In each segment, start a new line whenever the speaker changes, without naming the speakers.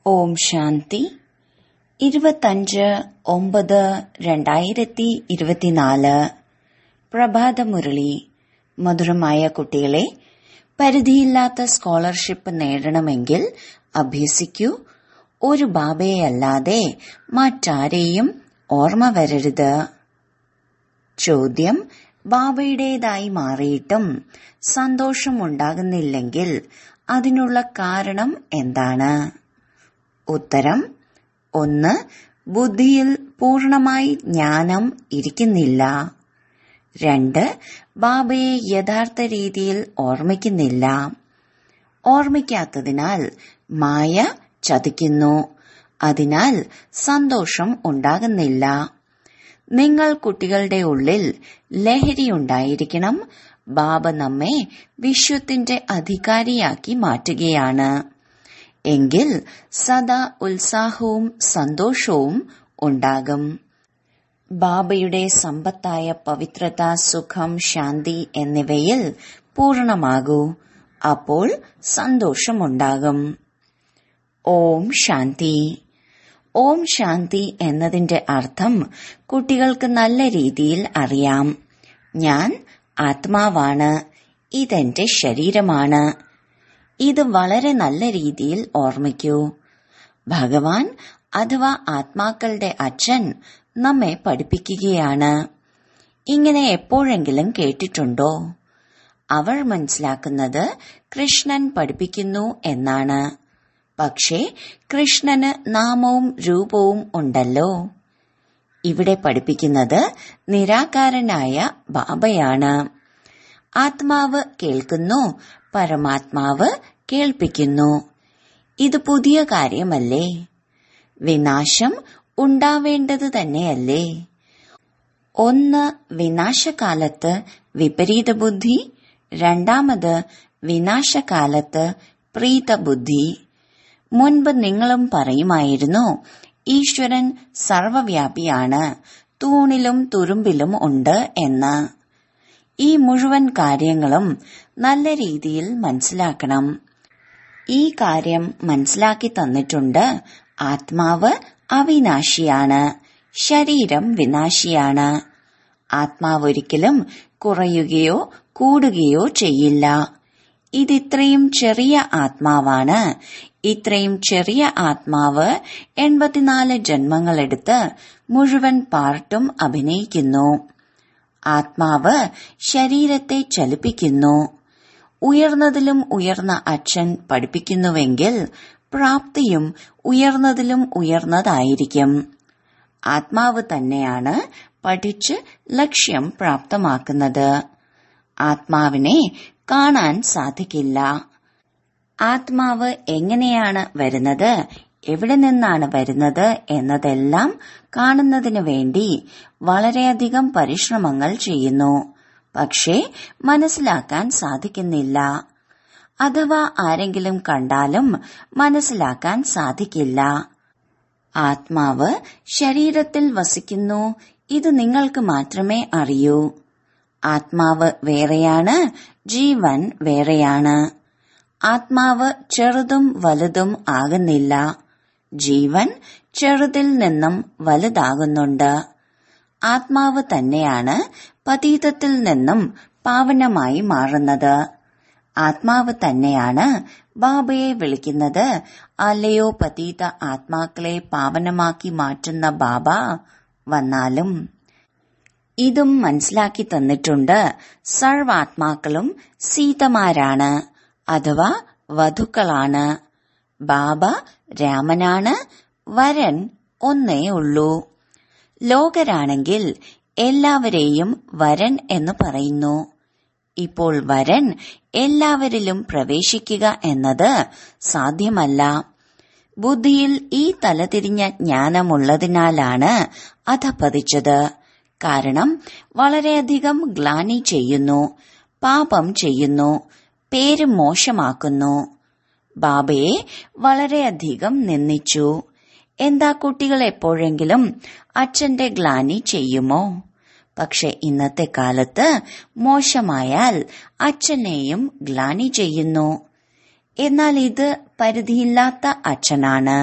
ഓം ശാന്തി ഇരുപത്തഞ്ച് ഒമ്പത് രണ്ടായിരത്തി ഇരുപത്തിനാല് പ്രഭാതമുരളി മധുരമായ കുട്ടികളെ പരിധിയില്ലാത്ത സ്കോളർഷിപ്പ് നേടണമെങ്കിൽ അഭ്യസിക്കൂ ഒരു ബാബയെയല്ലാതെ മറ്റാരെയും ഓർമ്മ വരരുത് ചോദ്യം ബാബയുടേതായി മാറിയിട്ടും സന്തോഷമുണ്ടാകുന്നില്ലെങ്കിൽ അതിനുള്ള കാരണം എന്താണ് ഉത്തരം ഒന്ന് ബുദ്ധിയിൽ പൂർണമായി ജ്ഞാനം ഇരിക്കുന്നില്ല രണ്ട് ബാബയെ യഥാർത്ഥ രീതിയിൽ ഓർമ്മിക്കുന്നില്ല ഓർമ്മിക്കാത്തതിനാൽ മായ ചതിക്കുന്നു അതിനാൽ സന്തോഷം ഉണ്ടാകുന്നില്ല നിങ്ങൾ കുട്ടികളുടെ ഉള്ളിൽ ലഹരിയുണ്ടായിരിക്കണം ബാബ നമ്മെ വിശ്വത്തിന്റെ അധികാരിയാക്കി മാറ്റുകയാണ് എങ്കിൽ സദാ ഉത്സാഹവും സന്തോഷവും ഉണ്ടാകും ബാബയുടെ സമ്പത്തായ പവിത്രത സുഖം ശാന്തി എന്നിവയിൽ പൂർണമാകൂ അപ്പോൾ സന്തോഷമുണ്ടാകും ഓം ശാന്തി ഓം ശാന്തി എന്നതിന്റെ അർത്ഥം കുട്ടികൾക്ക് നല്ല രീതിയിൽ അറിയാം ഞാൻ ആത്മാവാണ് ഇതെന്റെ ശരീരമാണ് ഇത് വളരെ നല്ല രീതിയിൽ ഓർമ്മിക്കൂ ഭഗവാൻ അഥവാ ആത്മാക്കളുടെ അച്ഛൻ നമ്മെ പഠിപ്പിക്കുകയാണ് ഇങ്ങനെ എപ്പോഴെങ്കിലും കേട്ടിട്ടുണ്ടോ അവർ മനസ്സിലാക്കുന്നത് കൃഷ്ണൻ പഠിപ്പിക്കുന്നു എന്നാണ് പക്ഷേ കൃഷ്ണന് നാമവും രൂപവും ഉണ്ടല്ലോ ഇവിടെ പഠിപ്പിക്കുന്നത് നിരാകാരനായ ബാബയാണ് ആത്മാവ് കേൾക്കുന്നു പരമാത്മാവ് കേൾപ്പിക്കുന്നു ഇത് പുതിയ കാര്യമല്ലേ വിനാശം ഉണ്ടാവേണ്ടത് തന്നെയല്ലേ ഒന്ന് വിനാശകാലത്ത് വിപരീത ബുദ്ധി രണ്ടാമത് വിനാശകാലത്ത് പ്രീതബുദ്ധി മുൻപ് നിങ്ങളും പറയുമായിരുന്നു ഈശ്വരൻ സർവവ്യാപിയാണ് തൂണിലും തുരുമ്പിലും ഉണ്ട് എന്ന് ഈ മുഴുവൻ കാര്യങ്ങളും നല്ല രീതിയിൽ മനസ്സിലാക്കണം ഈ കാര്യം മനസ്സിലാക്കി തന്നിട്ടുണ്ട് ആത്മാവ് അവിനാശിയാണ് ശരീരം വിനാശിയാണ് ആത്മാവ് ഒരിക്കലും കുറയുകയോ കൂടുകയോ ചെയ്യില്ല ഇതിത്രയും ചെറിയ ആത്മാവാണ് ഇത്രയും ചെറിയ ആത്മാവ് എൺപത്തിനാല് ജന്മങ്ങളെടുത്ത് മുഴുവൻ പാർട്ടും അഭിനയിക്കുന്നു ആത്മാവ് ശരീരത്തെ ചലിപ്പിക്കുന്നു ഉയർന്നതിലും ഉയർന്ന അച്ഛൻ പഠിപ്പിക്കുന്നുവെങ്കിൽ പ്രാപ്തിയും ഉയർന്നതിലും ഉയർന്നതായിരിക്കും ആത്മാവ് തന്നെയാണ് പഠിച്ച് ലക്ഷ്യം പ്രാപ്തമാക്കുന്നത് ആത്മാവിനെ കാണാൻ സാധിക്കില്ല ആത്മാവ് എങ്ങനെയാണ് വരുന്നത് എവിടെ നിന്നാണ് വരുന്നത് എന്നതെല്ലാം കാണുന്നതിന് വേണ്ടി വളരെയധികം പരിശ്രമങ്ങൾ ചെയ്യുന്നു പക്ഷേ മനസ്സിലാക്കാൻ സാധിക്കുന്നില്ല അഥവാ ആരെങ്കിലും കണ്ടാലും മനസ്സിലാക്കാൻ സാധിക്കില്ല ആത്മാവ് ശരീരത്തിൽ വസിക്കുന്നു ഇത് നിങ്ങൾക്ക് മാത്രമേ അറിയൂ ആത്മാവ് വേറെയാണ് ജീവൻ വേറെയാണ് ആത്മാവ് ചെറുതും വലുതും ആകുന്നില്ല ജീവൻ ചെറുതിൽ നിന്നും വലുതാകുന്നുണ്ട് ആത്മാവ് തന്നെയാണ് പതീതത്തിൽ നിന്നും പാവനമായി മാറുന്നത് ആത്മാവ് തന്നെയാണ് ബാബയെ വിളിക്കുന്നത് അല്ലയോ പതീത ആത്മാക്കളെ പാവനമാക്കി മാറ്റുന്ന ബാബ വന്നാലും ഇതും മനസ്സിലാക്കി തന്നിട്ടുണ്ട് സർവാത്മാക്കളും സീതമാരാണ് അഥവാ വധുക്കളാണ് ബാബ രാമനാണ് വരൻ ഒന്നേ ഉള്ളൂ ലോകരാണെങ്കിൽ എല്ലാവരെയും വരൻ എന്ന് പറയുന്നു ഇപ്പോൾ വരൻ എല്ലാവരിലും പ്രവേശിക്കുക എന്നത് സാധ്യമല്ല ബുദ്ധിയിൽ ഈ തലതിരിഞ്ഞ ജ്ഞാനമുള്ളതിനാലാണ് അധപ്പതിച്ചത് കാരണം വളരെയധികം ഗ്ലാനി ചെയ്യുന്നു പാപം ചെയ്യുന്നു പേര് മോശമാക്കുന്നു ബാബയെ വളരെയധികം നിന്ദിച്ചു എന്താ കുട്ടികൾ എപ്പോഴെങ്കിലും അച്ഛന്റെ ഗ്ലാനി ചെയ്യുമോ പക്ഷെ ഇന്നത്തെ കാലത്ത് മോശമായാൽ അച്ഛനെയും ഗ്ലാനി ചെയ്യുന്നു എന്നാൽ ഇത് പരിധിയില്ലാത്ത അച്ഛനാണ്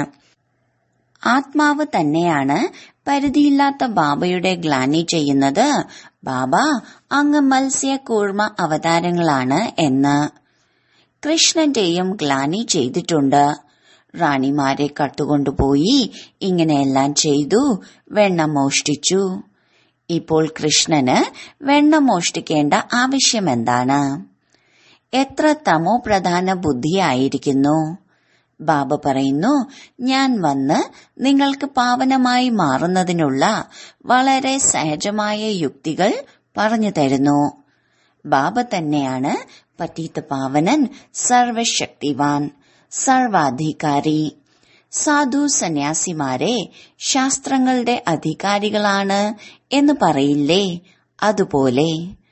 ആത്മാവ് തന്നെയാണ് പരിധിയില്ലാത്ത ബാബയുടെ ഗ്ലാനി ചെയ്യുന്നത് ബാബ അങ്ങ് മത്സ്യ കൂർമ്മ അവതാരങ്ങളാണ് എന്ന് കൃഷ്ണന്റെയും ഗ്ലാനി ചെയ്തിട്ടുണ്ട് റാണിമാരെ കട്ടുകൊണ്ടുപോയി ഇങ്ങനെയെല്ലാം ചെയ്തു വെണ്ണ മോഷ്ടിച്ചു ഇപ്പോൾ കൃഷ്ണന് വെണ്ണ മോഷ്ടിക്കേണ്ട ആവശ്യമെന്താണ് എത്ര തമോ പ്രധാന ബുദ്ധിയായിരിക്കുന്നു ബാബ പറയുന്നു ഞാൻ വന്ന് നിങ്ങൾക്ക് പാവനമായി മാറുന്നതിനുള്ള വളരെ സഹജമായ യുക്തികൾ പറഞ്ഞു തരുന്നു ബാബ തന്നെയാണ് പറ്റീത്ത പാവനൻ സർവശക്തിവാൻ സർവാധികാരി സാധു സന്യാസിമാരെ ശാസ്ത്രങ്ങളുടെ അധികാരികളാണ് എന്ന് പറയില്ലേ അതുപോലെ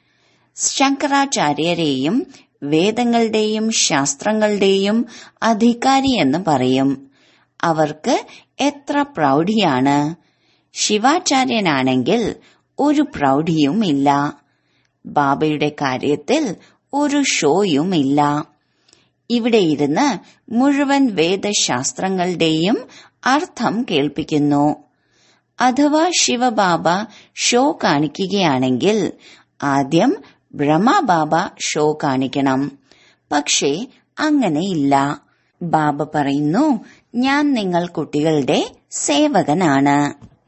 ശങ്കരാചാര്യരെയും വേദങ്ങളുടെയും ശാസ്ത്രങ്ങളുടെയും അധികാരി എന്ന് പറയും അവർക്ക് എത്ര പ്രൗഢിയാണ് ശിവാചാര്യനാണെങ്കിൽ ഒരു പ്രൗഢിയും ഇല്ല ബാബയുടെ കാര്യത്തിൽ ഒരു ഷോയും ഇല്ല ഇവിടെ ഇരുന്ന് മുഴുവൻ വേദശാസ്ത്രങ്ങളുടെയും അർത്ഥം കേൾപ്പിക്കുന്നു അഥവാ ശിവബാബ ഷോ കാണിക്കുകയാണെങ്കിൽ ആദ്യം ബ്രഹ്മബാബ ഷോ കാണിക്കണം പക്ഷേ അങ്ങനെയില്ല ബാബ പറയുന്നു ഞാൻ നിങ്ങൾ കുട്ടികളുടെ സേവകനാണ്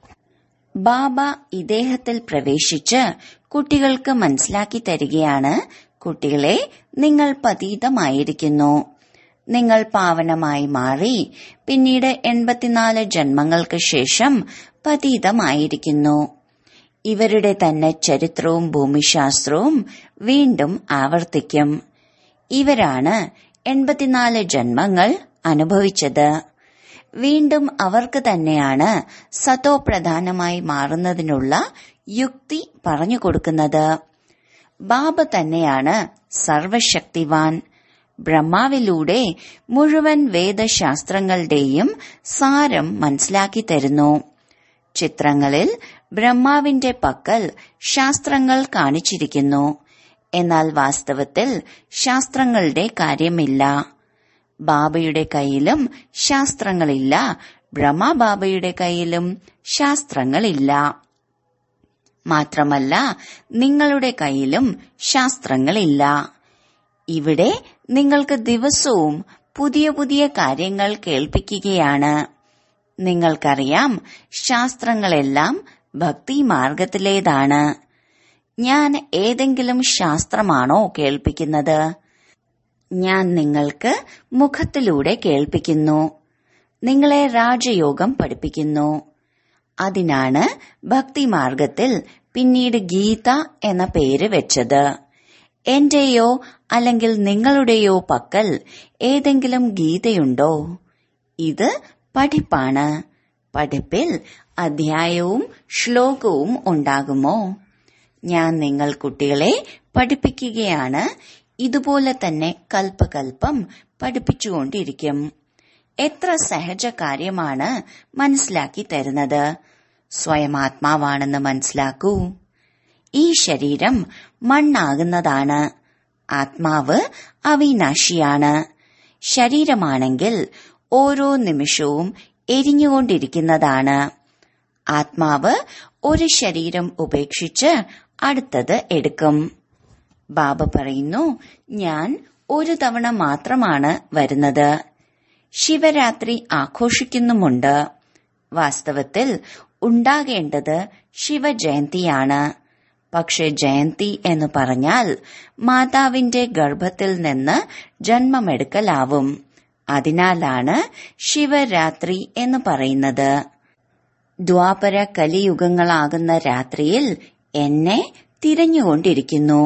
ബാബ ഇദ്ദേഹത്തിൽ പ്രവേശിച്ച് കുട്ടികൾക്ക് മനസ്സിലാക്കി തരികയാണ് കുട്ടികളെ നിങ്ങൾ പതീതമായിരിക്കുന്നു നിങ്ങൾ പാവനമായി മാറി പിന്നീട് എൺപത്തിനാല് ജന്മങ്ങൾക്ക് ശേഷം പതീതമായിരിക്കുന്നു ഇവരുടെ തന്നെ ചരിത്രവും ഭൂമിശാസ്ത്രവും വീണ്ടും ആവർത്തിക്കും ഇവരാണ് എൺപത്തിനാല് ജന്മങ്ങൾ അനുഭവിച്ചത് വീണ്ടും അവർക്ക് തന്നെയാണ് സതോ പ്രധാനമായി മാറുന്നതിനുള്ള യുക്തി പറഞ്ഞു കൊടുക്കുന്നത് ബാബ തന്നെയാണ് സർവശക്തിവാൻ ബ്രഹ്മാവിലൂടെ മുഴുവൻ വേദശാസ്ത്രങ്ങളുടെയും സാരം മനസ്സിലാക്കി തരുന്നു ചിത്രങ്ങളിൽ ബ്രഹ്മാവിന്റെ പക്കൽ ശാസ്ത്രങ്ങൾ കാണിച്ചിരിക്കുന്നു എന്നാൽ വാസ്തവത്തിൽ ശാസ്ത്രങ്ങളുടെ കാര്യമില്ല ബാബയുടെ കയ്യിലും ശാസ്ത്രങ്ങളില്ല ബ്രഹ്മബാബയുടെ കയ്യിലും ശാസ്ത്രങ്ങളില്ല മാത്രമല്ല നിങ്ങളുടെ കയ്യിലും ശാസ്ത്രങ്ങളില്ല ഇവിടെ നിങ്ങൾക്ക് ദിവസവും പുതിയ പുതിയ കാര്യങ്ങൾ കേൾപ്പിക്കുകയാണ് നിങ്ങൾക്കറിയാം ശാസ്ത്രങ്ങളെല്ലാം ഭക്തി മാർഗത്തിലേതാണ് ഞാൻ ഏതെങ്കിലും ശാസ്ത്രമാണോ കേൾപ്പിക്കുന്നത് ഞാൻ നിങ്ങൾക്ക് മുഖത്തിലൂടെ കേൾപ്പിക്കുന്നു നിങ്ങളെ രാജയോഗം പഠിപ്പിക്കുന്നു അതിനാണ് ഭക്തിമാർഗത്തിൽ പിന്നീട് ഗീത എന്ന പേര് വെച്ചത് എന്റെയോ അല്ലെങ്കിൽ നിങ്ങളുടെയോ പക്കൽ ഏതെങ്കിലും ഗീതയുണ്ടോ ഇത് പഠിപ്പാണ് പഠിപ്പിൽ അധ്യായവും ശ്ലോകവും ഉണ്ടാകുമോ ഞാൻ നിങ്ങൾ കുട്ടികളെ പഠിപ്പിക്കുകയാണ് ഇതുപോലെ തന്നെ കൽപ്പകൽപ്പം പഠിപ്പിച്ചുകൊണ്ടിരിക്കും എത്ര സഹജ കാര്യമാണ് മനസ്സിലാക്കി തരുന്നത് സ്വയം ആത്മാവാണെന്ന് മനസ്സിലാക്കൂ ഈ ശരീരം മണ്ണാകുന്നതാണ് ആത്മാവ് അവിനാശിയാണ് ശരീരമാണെങ്കിൽ ഓരോ നിമിഷവും എരിഞ്ഞുകൊണ്ടിരിക്കുന്നതാണ് ആത്മാവ് ഒരു ശരീരം ഉപേക്ഷിച്ച് അടുത്തത് എടുക്കും ബാബ പറയുന്നു ഞാൻ ഒരു തവണ മാത്രമാണ് വരുന്നത് ശിവരാത്രി ആഘോഷിക്കുന്നുമുണ്ട് വാസ്തവത്തിൽ ഉണ്ടാകേണ്ടത് ശിവജയന്തിയാണ് പക്ഷെ ജയന്തി എന്ന് പറഞ്ഞാൽ മാതാവിന്റെ ഗർഭത്തിൽ നിന്ന് ജന്മമെടുക്കലാവും അതിനാലാണ് ശിവരാത്രി എന്ന് പറയുന്നത് ദ്വാപര കലിയുഗങ്ങളാകുന്ന രാത്രിയിൽ എന്നെ തിരഞ്ഞുകൊണ്ടിരിക്കുന്നു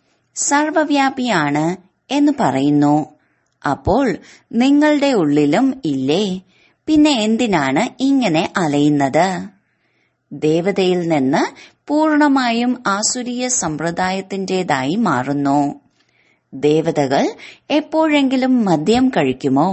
സർവവ്യാപിയാണ് എന്ന് പറയുന്നു അപ്പോൾ നിങ്ങളുടെ ഉള്ളിലും ഇല്ലേ പിന്നെ എന്തിനാണ് ഇങ്ങനെ അലയുന്നത് ദേവതയിൽ നിന്ന് പൂർണമായും ആസുരീയ സമ്പ്രദായത്തിന്റേതായി മാറുന്നു ദേവതകൾ എപ്പോഴെങ്കിലും മദ്യം കഴിക്കുമോ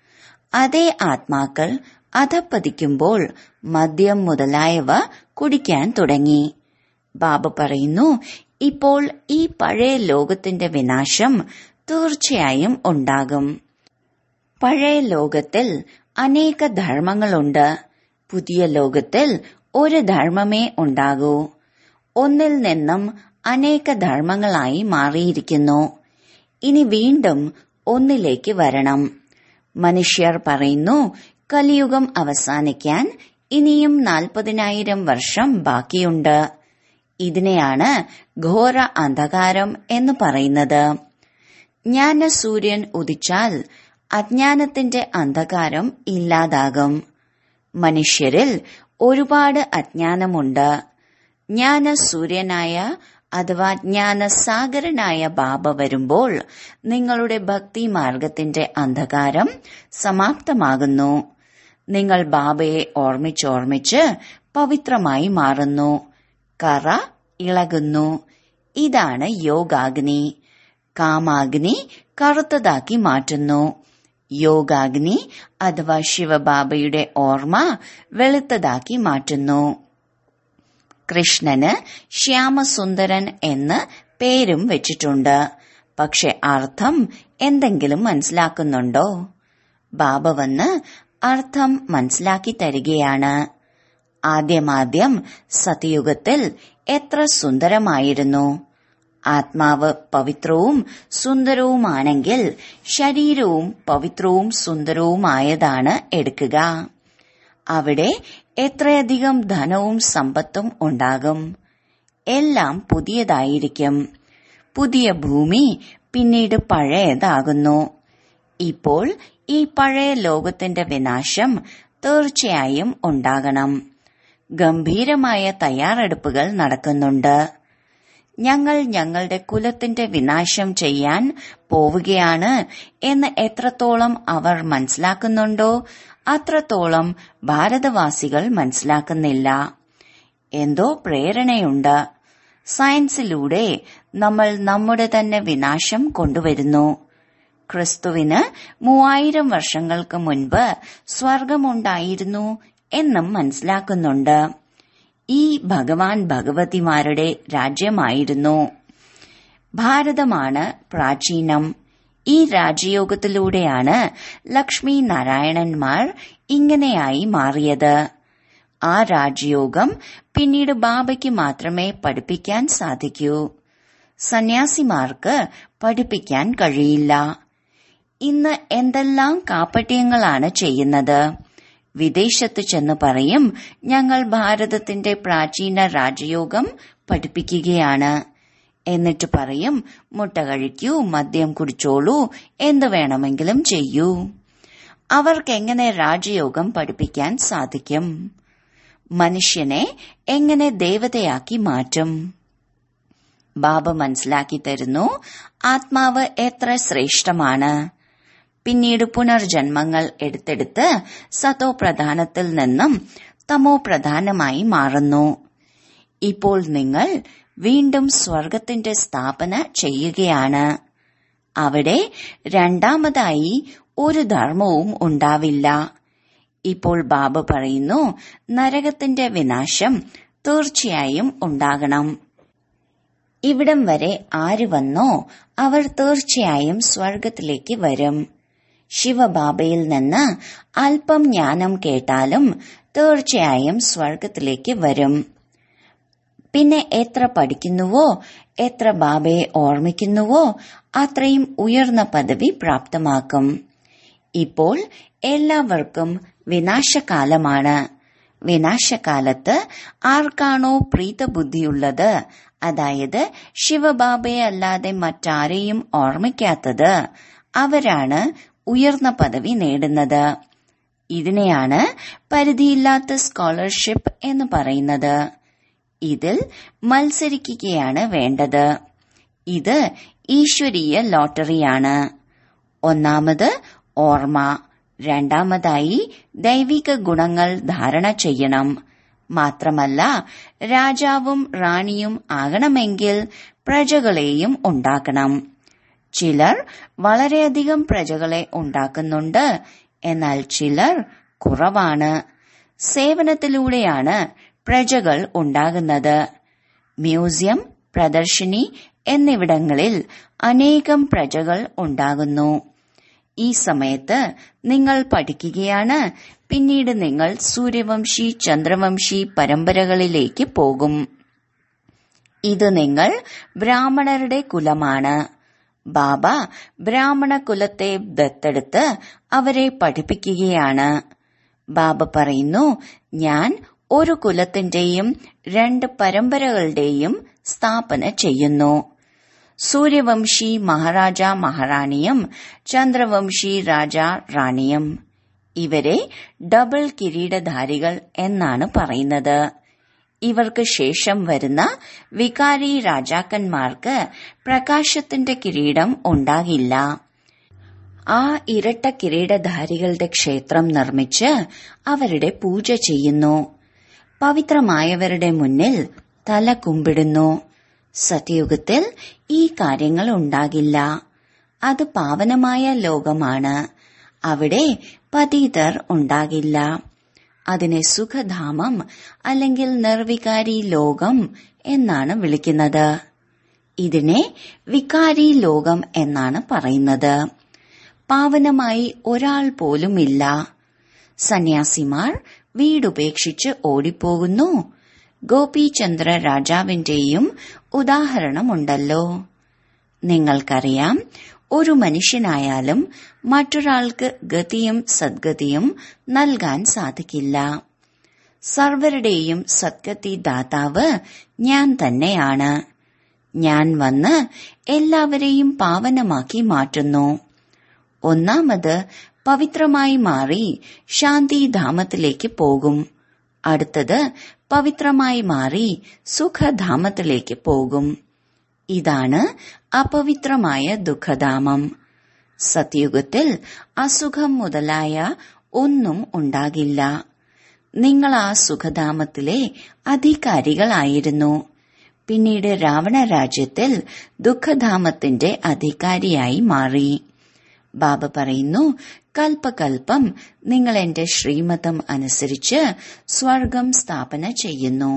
അതേ ആത്മാക്കൾ അധപ്പതിക്കുമ്പോൾ മദ്യം മുതലായവ കുടിക്കാൻ തുടങ്ങി ബാബ പറയുന്നു ഇപ്പോൾ ഈ പഴയ ലോകത്തിന്റെ വിനാശം തീർച്ചയായും ഉണ്ടാകും പഴയ ലോകത്തിൽ അനേക ധർമ്മങ്ങളുണ്ട് പുതിയ ലോകത്തിൽ ഒരു ധർമ്മമേ ഉണ്ടാകൂ ഒന്നിൽ നിന്നും അനേക ധർമ്മങ്ങളായി മാറിയിരിക്കുന്നു ഇനി വീണ്ടും ഒന്നിലേക്ക് വരണം മനുഷ്യർ പറയുന്നു കലിയുഗം അവസാനിക്കാൻ ഇനിയും നാൽപ്പതിനായിരം വർഷം ബാക്കിയുണ്ട് ഇതിനെയാണ് ഘോര അന്ധകാരം എന്ന് പറയുന്നത് ജ്ഞാനസൂര്യൻ ഉദിച്ചാൽ അജ്ഞാനത്തിന്റെ അന്ധകാരം ഇല്ലാതാകും മനുഷ്യരിൽ ഒരുപാട് അജ്ഞാനമുണ്ട് ജ്ഞാനസൂര്യനായ അഥവാ ജ്ഞാനസാഗരനായ ബാബ വരുമ്പോൾ നിങ്ങളുടെ ഭക്തി മാർഗത്തിന്റെ അന്ധകാരം സമാപ്തമാകുന്നു നിങ്ങൾ ബാബയെ ഓർമ്മിച്ചോർമ്മിച്ച് പവിത്രമായി മാറുന്നു കറ ഇളകുന്നു ഇതാണ് യോഗാഗ്നി കാമാഗ്നി കറുത്തതാക്കി മാറ്റുന്നു യോഗാഗ്നി അഥവാ ശിവബാബയുടെ ഓർമ്മ വെളുത്തതാക്കി മാറ്റുന്നു കൃഷ്ണന് ശ്യാമസുന്ദരൻ എന്ന് പേരും വെച്ചിട്ടുണ്ട് പക്ഷെ അർത്ഥം എന്തെങ്കിലും മനസ്സിലാക്കുന്നുണ്ടോ ബാബ വന്ന് അർത്ഥം മനസ്സിലാക്കി തരികയാണ് ആദ്യമാദ്യം സതയുഗത്തിൽ എത്ര സുന്ദരമായിരുന്നു ആത്മാവ് പവിത്രവും സുന്ദരവുമാണെങ്കിൽ ശരീരവും പവിത്രവും സുന്ദരവുമായതാണ് എടുക്കുക അവിടെ എത്രയധികം ധനവും സമ്പത്തും ഉണ്ടാകും എല്ലാം പുതിയതായിരിക്കും പുതിയ ഭൂമി പിന്നീട് പഴയതാകുന്നു ഇപ്പോൾ ഈ പഴയ ലോകത്തിന്റെ വിനാശം തീർച്ചയായും ഉണ്ടാകണം ഗംഭീരമായ തയ്യാറെടുപ്പുകൾ നടക്കുന്നുണ്ട് ഞങ്ങൾ ഞങ്ങളുടെ കുലത്തിന്റെ വിനാശം ചെയ്യാൻ പോവുകയാണ് എന്ന് എത്രത്തോളം അവർ മനസ്സിലാക്കുന്നുണ്ടോ അത്രത്തോളം ഭാരതവാസികൾ മനസ്സിലാക്കുന്നില്ല എന്തോ പ്രേരണയുണ്ട് സയൻസിലൂടെ നമ്മൾ നമ്മുടെ തന്നെ വിനാശം കൊണ്ടുവരുന്നു ക്രിസ്തുവിന് മൂവായിരം വർഷങ്ങൾക്ക് മുൻപ് സ്വർഗമുണ്ടായിരുന്നു എന്നും മനസ്സിലാക്കുന്നുണ്ട് ഈ ഭഗവാൻ ഭഗവതിമാരുടെ രാജ്യമായിരുന്നു ഭാരതമാണ് പ്രാചീനം ഈ രാജയോഗത്തിലൂടെയാണ് ലക്ഷ്മി നാരായണന്മാർ ഇങ്ങനെയായി മാറിയത് ആ രാജയോഗം പിന്നീട് ബാബയ്ക്ക് മാത്രമേ പഠിപ്പിക്കാൻ സാധിക്കൂ സന്യാസിമാർക്ക് പഠിപ്പിക്കാൻ കഴിയില്ല ഇന്ന് എന്തെല്ലാം കാപ്പട്യങ്ങളാണ് ചെയ്യുന്നത് വിദേശത്ത് ചെന്ന് പറയും ഞങ്ങൾ ഭാരതത്തിന്റെ പ്രാചീന രാജയോഗം പഠിപ്പിക്കുകയാണ് എന്നിട്ട് പറയും മുട്ട കഴിക്കൂ മദ്യം കുടിച്ചോളൂ എന്ത് വേണമെങ്കിലും ചെയ്യൂ അവർക്കെങ്ങനെ രാജയോഗം പഠിപ്പിക്കാൻ സാധിക്കും മനുഷ്യനെ എങ്ങനെ ദേവതയാക്കി മാറ്റും ബാബ മനസ്സിലാക്കി തരുന്നു ആത്മാവ് എത്ര ശ്രേഷ്ഠമാണ് പിന്നീട് പുനർജന്മങ്ങൾ എടുത്തെടുത്ത് സതോ പ്രധാനത്തിൽ നിന്നും തമോ പ്രധാനമായി മാറുന്നു ഇപ്പോൾ നിങ്ങൾ വീണ്ടും സ്വർഗത്തിന്റെ സ്ഥാപന ചെയ്യുകയാണ് അവിടെ രണ്ടാമതായി ഒരു ധർമ്മവും ഉണ്ടാവില്ല ഇപ്പോൾ ബാബ പറയുന്നു നരകത്തിന്റെ വിനാശം തീർച്ചയായും ഉണ്ടാകണം ഇവിടം വരെ ആര് വന്നോ അവർ തീർച്ചയായും സ്വർഗത്തിലേക്ക് വരും ശിവബാബയിൽ നിന്ന് അല്പം ജ്ഞാനം കേട്ടാലും തീർച്ചയായും സ്വർഗത്തിലേക്ക് വരും പിന്നെ എത്ര പഠിക്കുന്നുവോ എത്ര ബാബയെ ഓർമ്മിക്കുന്നുവോ അത്രയും ഉയർന്ന പദവി പ്രാപ്തമാക്കും ഇപ്പോൾ എല്ലാവർക്കും വിനാശകാലമാണ് വിനാശകാലത്ത് ആർക്കാണോ പ്രീതബുദ്ധിയുള്ളത് അതായത് ശിവബാബയെ അല്ലാതെ മറ്റാരെയും ഓർമ്മിക്കാത്തത് അവരാണ് ഉയർന്ന പദവി നേടുന്നത് ഇതിനെയാണ് പരിധിയില്ലാത്ത സ്കോളർഷിപ്പ് എന്ന് പറയുന്നത് ഇതിൽ മത്സരിക്കുകയാണ് വേണ്ടത് ഇത് ഈശ്വരീയ ലോട്ടറിയാണ് ഒന്നാമത് ഓർമ്മ രണ്ടാമതായി ദൈവിക ഗുണങ്ങൾ ധാരണ ചെയ്യണം മാത്രമല്ല രാജാവും റാണിയും ആകണമെങ്കിൽ പ്രജകളെയും ഉണ്ടാക്കണം ചിലർ വളരെയധികം പ്രജകളെ ഉണ്ടാക്കുന്നുണ്ട് എന്നാൽ ചിലർ കുറവാണ് സേവനത്തിലൂടെയാണ് പ്രജകൾ ഉണ്ടാകുന്നത് മ്യൂസിയം പ്രദർശിനി എന്നിവിടങ്ങളിൽ അനേകം പ്രജകൾ ഉണ്ടാകുന്നു ഈ സമയത്ത് നിങ്ങൾ പഠിക്കുകയാണ് പിന്നീട് നിങ്ങൾ സൂര്യവംശി ചന്ദ്രവംശി പരമ്പരകളിലേക്ക് പോകും ഇത് നിങ്ങൾ ബ്രാഹ്മണരുടെ കുലമാണ് ബാബ ബ്രാഹ്മണ കുലത്തെ ദത്തെടുത്ത് അവരെ പഠിപ്പിക്കുകയാണ് ബാബ പറയുന്നു ഞാൻ ഒരു കുലത്തിന്റെയും രണ്ട് പരമ്പരകളുടെയും സ്ഥാപന ചെയ്യുന്നു സൂര്യവംശി മഹാരാജ മഹാറാണിയും ചന്ദ്രവംശി രാജ റാണിയും ഇവരെ ഡബിൾ കിരീടധാരികൾ എന്നാണ് പറയുന്നത് ഇവർക്ക് ശേഷം വരുന്ന വികാരി രാജാക്കന്മാർക്ക് പ്രകാശത്തിന്റെ കിരീടം ഉണ്ടാകില്ല ആ ഇരട്ട കിരീടധാരികളുടെ ക്ഷേത്രം നിർമ്മിച്ച് അവരുടെ പൂജ ചെയ്യുന്നു പവിത്രമായവരുടെ മുന്നിൽ തല കുമ്പിടുന്നു സത്യയുഗത്തിൽ ഈ കാര്യങ്ങൾ ഉണ്ടാകില്ല അത് പാവനമായ ലോകമാണ് അവിടെ പതീതർ ഉണ്ടാകില്ല അതിനെ സുഖധാമം അല്ലെങ്കിൽ നിർവികാരി ലോകം എന്നാണ് വിളിക്കുന്നത് ഇതിനെ വികാരി ലോകം എന്നാണ് പറയുന്നത് പാവനമായി ഒരാൾ പോലുമില്ല സന്യാസിമാർ വീടുപേക്ഷിച്ച് ഓടിപ്പോകുന്നു ഗോപീചന്ദ്ര രാജാവിന്റെയും ഉദാഹരണമുണ്ടല്ലോ നിങ്ങൾക്കറിയാം ഒരു മനുഷ്യനായാലും മറ്റൊരാൾക്ക് ഗതിയും സദ്ഗതിയും നൽകാൻ സാധിക്കില്ല സർവരുടെയും സദ്ഗതി ദാതാവ് ഞാൻ തന്നെയാണ് ഞാൻ വന്ന് എല്ലാവരെയും പാവനമാക്കി മാറ്റുന്നു ഒന്നാമത് പവിത്രമായി മാറി ശാന്തിധാമത്തിലേക്ക് പോകും അടുത്തത് പവിത്രമായി മാറി സുഖധാമത്തിലേക്ക് പോകും ഇതാണ് അപവിത്രമായ ദുഃഖധാമം സത്യുഗത്തിൽ അസുഖം മുതലായ ഒന്നും ഉണ്ടാകില്ല നിങ്ങൾ ആ സുഖധാമത്തിലെ അധികാരികളായിരുന്നു പിന്നീട് രാവണ രാജ്യത്തിൽ ദുഃഖധാമത്തിന്റെ അധികാരിയായി മാറി ബാബ പറയുന്നു കൽപ്പകൽപ്പം നിങ്ങൾ എന്റെ ശ്രീമതം അനുസരിച്ച് സ്വർഗം സ്ഥാപന ചെയ്യുന്നു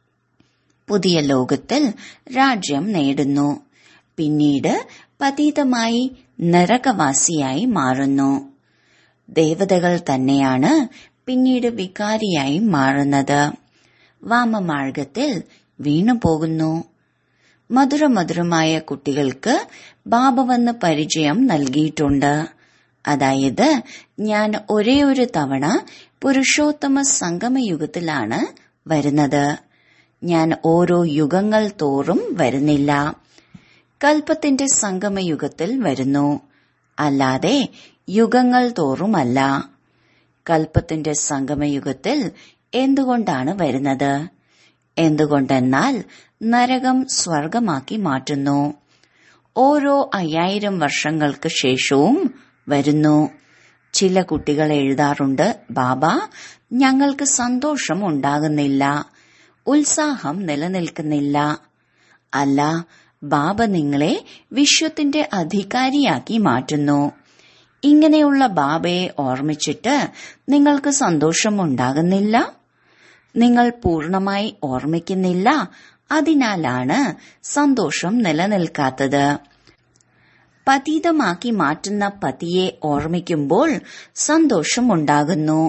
പുതിയ ലോകത്തിൽ രാജ്യം നേടുന്നു പിന്നീട് പതീതമായി നരകവാസിയായി മാറുന്നു ദേവതകൾ തന്നെയാണ് പിന്നീട് വികാരിയായി മാറുന്നത് വാമമാർഗത്തിൽ വീണുപോകുന്നു മധുരമധുരമായ കുട്ടികൾക്ക് ബാബ വന്ന് പരിചയം നൽകിയിട്ടുണ്ട് അതായത് ഞാൻ ഒരേ ഒരു തവണ പുരുഷോത്തമ സംഗമയുഗത്തിലാണ് വരുന്നത് ഞാൻ ഓരോ യുഗങ്ങൾ തോറും വരുന്നില്ല കൽപ്പത്തിന്റെ സംഗമയുഗത്തിൽ വരുന്നു അല്ലാതെ യുഗങ്ങൾ തോറുമല്ല കൽപ്പത്തിന്റെ സംഗമയുഗത്തിൽ എന്തുകൊണ്ടാണ് വരുന്നത് എന്തുകൊണ്ടെന്നാൽ നരകം സ്വർഗമാക്കി മാറ്റുന്നു ഓരോ അയ്യായിരം വർഷങ്ങൾക്ക് ശേഷവും വരുന്നു ചില കുട്ടികൾ എഴുതാറുണ്ട് ബാബ ഞങ്ങൾക്ക് സന്തോഷം ഉണ്ടാകുന്നില്ല ഉത്സാഹം നിലനിൽക്കുന്നില്ല അല്ല ബാബ നിങ്ങളെ വിശ്വത്തിന്റെ അധികാരിയാക്കി മാറ്റുന്നു ഇങ്ങനെയുള്ള ബാബയെ ഓർമ്മിച്ചിട്ട് നിങ്ങൾക്ക് സന്തോഷം ഉണ്ടാകുന്നില്ല നിങ്ങൾ പൂർണമായി ഓർമ്മിക്കുന്നില്ല അതിനാലാണ് സന്തോഷം നിലനിൽക്കാത്തത് പതീതമാക്കി മാറ്റുന്ന പതിയെ ഓർമ്മിക്കുമ്പോൾ സന്തോഷമുണ്ടാകുന്നു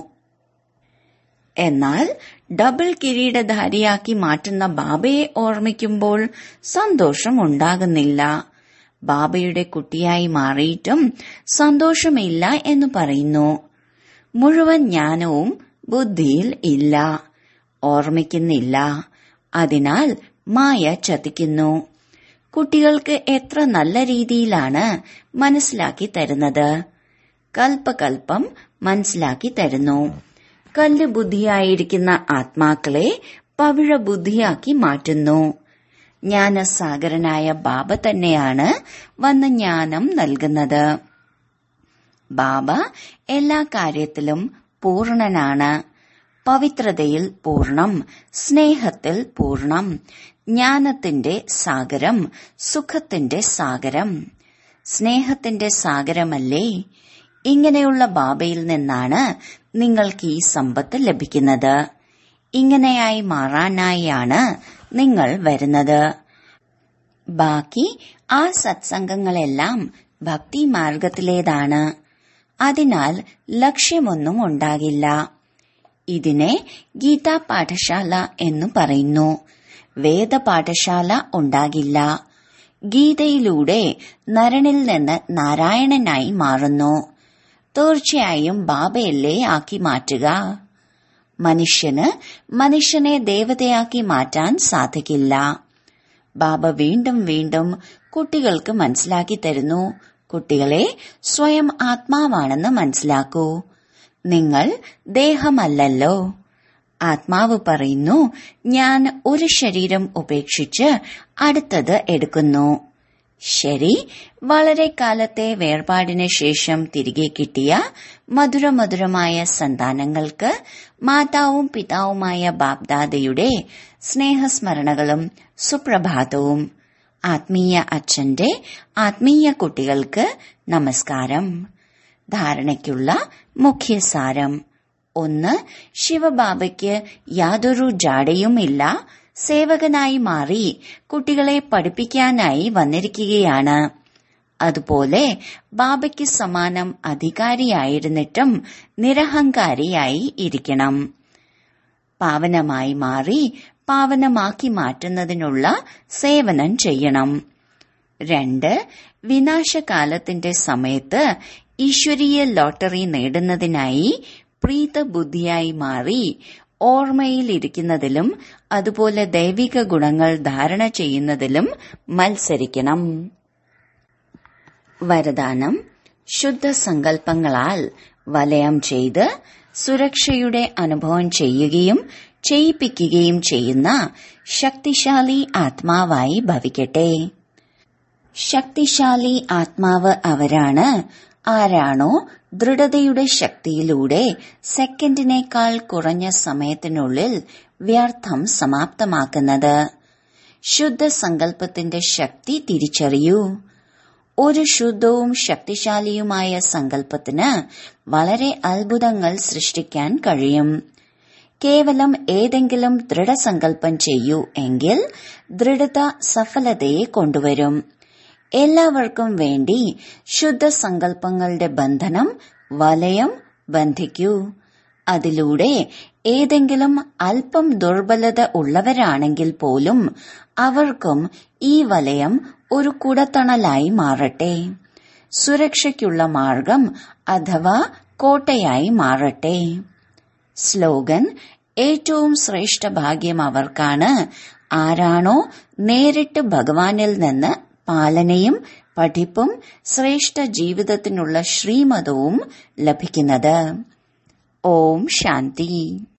എന്നാൽ ഡബിൾ കിരീടധാരിയാക്കി മാറ്റുന്ന ബാബയെ ഓർമ്മിക്കുമ്പോൾ സന്തോഷം ഉണ്ടാകുന്നില്ല ബാബയുടെ കുട്ടിയായി മാറിയിട്ടും സന്തോഷമില്ല എന്ന് പറയുന്നു മുഴുവൻ ജ്ഞാനവും ബുദ്ധിയിൽ ഇല്ല ഓർമ്മിക്കുന്നില്ല അതിനാൽ മായ ചതിക്കുന്നു കുട്ടികൾക്ക് എത്ര നല്ല രീതിയിലാണ് മനസ്സിലാക്കി തരുന്നത് കൽപ്പകൽപ്പം മനസ്സിലാക്കി തരുന്നു കല്ല് ബുദ്ധിയായിരിക്കുന്ന ആത്മാക്കളെ പവിഴ ബുദ്ധിയാക്കി മാറ്റുന്നു ജ്ഞാനസാഗരനായ ബാബ തന്നെയാണ് വന്ന് ജ്ഞാനം നൽകുന്നത് ബാബ എല്ലാ കാര്യത്തിലും പൂർണനാണ് പവിത്രതയിൽ പൂർണം സ്നേഹത്തിൽ പൂർണം ജ്ഞാനത്തിന്റെ സാഗരം സുഖത്തിന്റെ സാഗരം സ്നേഹത്തിന്റെ സാഗരമല്ലേ ഇങ്ങനെയുള്ള ബാബയിൽ നിന്നാണ് നിങ്ങൾക്ക് ഈ സമ്പത്ത് ലഭിക്കുന്നത് ഇങ്ങനെയായി മാറാനായാണ് നിങ്ങൾ വരുന്നത് ബാക്കി ആ സത്സംഗങ്ങളെല്ലാം ഭക്തി മാർഗത്തിലേതാണ് അതിനാൽ ലക്ഷ്യമൊന്നും ഉണ്ടാകില്ല ഇതിനെ ഗീതാ പാഠശാല എന്നു പറയുന്നു വേദപാഠശാല ഉണ്ടാകില്ല ഗീതയിലൂടെ നരനിൽ നിന്ന് നാരായണനായി മാറുന്നു തീർച്ചയായും ബാബയല്ലേ ആക്കി മാറ്റുക മനുഷ്യന് മനുഷ്യനെ ദേവതയാക്കി മാറ്റാൻ സാധിക്കില്ല ബാബ വീണ്ടും വീണ്ടും കുട്ടികൾക്ക് മനസ്സിലാക്കി തരുന്നു കുട്ടികളെ സ്വയം ആത്മാവാണെന്ന് മനസ്സിലാക്കൂ നിങ്ങൾ ദേഹമല്ലല്ലോ ആത്മാവ് പറയുന്നു ഞാൻ ഒരു ശരീരം ഉപേക്ഷിച്ച് അടുത്തത് എടുക്കുന്നു ശരി വളരെ കാലത്തെ വേർപാടിന് ശേഷം തിരികെ കിട്ടിയ മധുരമധുരമായ സന്താനങ്ങൾക്ക് മാതാവും പിതാവുമായ ബാബ്ദാദയുടെ സ്നേഹസ്മരണകളും സുപ്രഭാതവും ആത്മീയ അച്ഛന്റെ ആത്മീയ കുട്ടികൾക്ക് നമസ്കാരം ധാരണയ്ക്കുള്ള മുഖ്യസാരം ഒന്ന് ശിവബാബയ്ക്ക് യാതൊരു ജാടയുമില്ല സേവകനായി മാറി കുട്ടികളെ പഠിപ്പിക്കാനായി വന്നിരിക്കുകയാണ് അതുപോലെ ബാബയ്ക്ക് സമാനം അധികാരിയായിരുന്നിട്ടും നിരഹങ്കാരിയായി ഇരിക്കണം പാവനമായി മാറി പാവനമാക്കി മാറ്റുന്നതിനുള്ള സേവനം ചെയ്യണം രണ്ട് വിനാശകാലത്തിന്റെ സമയത്ത് ഈശ്വരീയ ലോട്ടറി നേടുന്നതിനായി പ്രീതബുദ്ധിയായി മാറി ഓർമ്മയിലിരിക്കുന്നതിലും അതുപോലെ ദൈവിക ഗുണങ്ങൾ ധാരണ ചെയ്യുന്നതിലും മത്സരിക്കണം വരദാനം ശുദ്ധ സങ്കല്പങ്ങളാൽ വലയം ചെയ്ത് സുരക്ഷയുടെ അനുഭവം ചെയ്യുകയും ചെയ്യിപ്പിക്കുകയും ചെയ്യുന്ന ശക്തിശാലി ആത്മാവായി ഭവിക്കട്ടെ ശക്തിശാലി ആത്മാവ് അവരാണ് ആരാണോ ദൃഢതയുടെ ശക്തിയിലൂടെ സെക്കൻഡിനേക്കാൾ കുറഞ്ഞ സമയത്തിനുള്ളിൽ വ്യർത്ഥം സമാപ്തമാക്കുന്നത് ശുദ്ധ സങ്കല്പത്തിന്റെ ശക്തി തിരിച്ചറിയൂ ഒരു ശുദ്ധവും ശക്തിശാലിയുമായ സങ്കല്പത്തിന് വളരെ അത്ഭുതങ്ങൾ സൃഷ്ടിക്കാൻ കഴിയും കേവലം ഏതെങ്കിലും ദൃഢസങ്കല്പം ചെയ്യൂ എങ്കിൽ ദൃഢത സഫലതയെ കൊണ്ടുവരും എല്ലാവർക്കും വേണ്ടി ശുദ്ധ സങ്കല്പങ്ങളുടെ ബന്ധനം വലയം ബന്ധിക്കൂ അതിലൂടെ ഏതെങ്കിലും അല്പം ദുർബലത ഉള്ളവരാണെങ്കിൽ പോലും അവർക്കും ഈ വലയം ഒരു കുടത്തണലായി മാറട്ടെ സുരക്ഷയ്ക്കുള്ള മാർഗം അഥവാ കോട്ടയായി മാറട്ടെ സ്ലോഗൻ ഏറ്റവും ശ്രേഷ്ഠ ഭാഗ്യം അവർക്കാണ് ആരാണോ നേരിട്ട് ഭഗവാനിൽ നിന്ന് പാലനയും പഠിപ്പും ശ്രേഷ്ഠ ജീവിതത്തിനുള്ള ശ്രീമതവും ലഭിക്കുന്നത് ഓം ശാന്തി